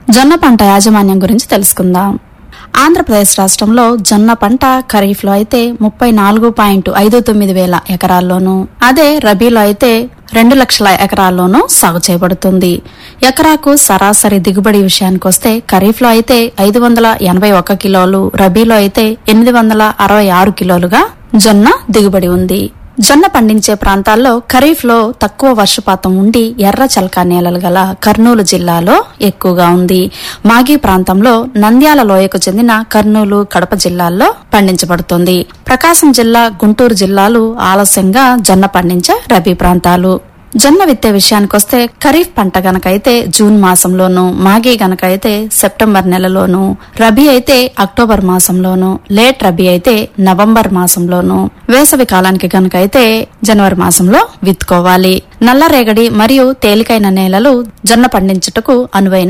జొన్న పంట యాజమాన్యం గురించి తెలుసుకుందాం ఆంధ్రప్రదేశ్ రాష్ట్రంలో జొన్న పంట ఖరీఫ్లో అయితే ముప్పై నాలుగు పాయింట్ ఐదు తొమ్మిది వేల ఎకరాల్లోనూ అదే రబీలో అయితే రెండు లక్షల ఎకరాల్లోనూ సాగు చేయబడుతుంది ఎకరాకు సరాసరి దిగుబడి విషయానికొస్తే ఖరీఫ్లో అయితే ఐదు వందల ఎనభై ఒక్క కిలోలు రబీలో అయితే ఎనిమిది వందల అరవై ఆరు కిలోలుగా జొన్న దిగుబడి ఉంది జొన్న పండించే ప్రాంతాల్లో ఖరీఫ్ లో తక్కువ వర్షపాతం ఉండి ఎర్ర చలకా నేలలు గల కర్నూలు జిల్లాలో ఎక్కువగా ఉంది మాగి ప్రాంతంలో నంద్యాల లోయకు చెందిన కర్నూలు కడప జిల్లాల్లో పండించబడుతుంది ప్రకాశం జిల్లా గుంటూరు జిల్లాలు ఆలస్యంగా జొన్న పండించే రబీ ప్రాంతాలు జొన్న విత్తే విషయానికొస్తే ఖరీఫ్ పంట గనకైతే జూన్ మాసంలోను మాగి గనకైతే సెప్టెంబర్ నెలలోను రబీ అయితే అక్టోబర్ మాసంలోను లేట్ రబీ అయితే నవంబర్ మాసంలోను వేసవి కాలానికి గనకైతే జనవరి మాసంలో విత్తుకోవాలి నల్లరేగడి మరియు తేలికైన నేలలు జొన్న పండించుటకు అనువైన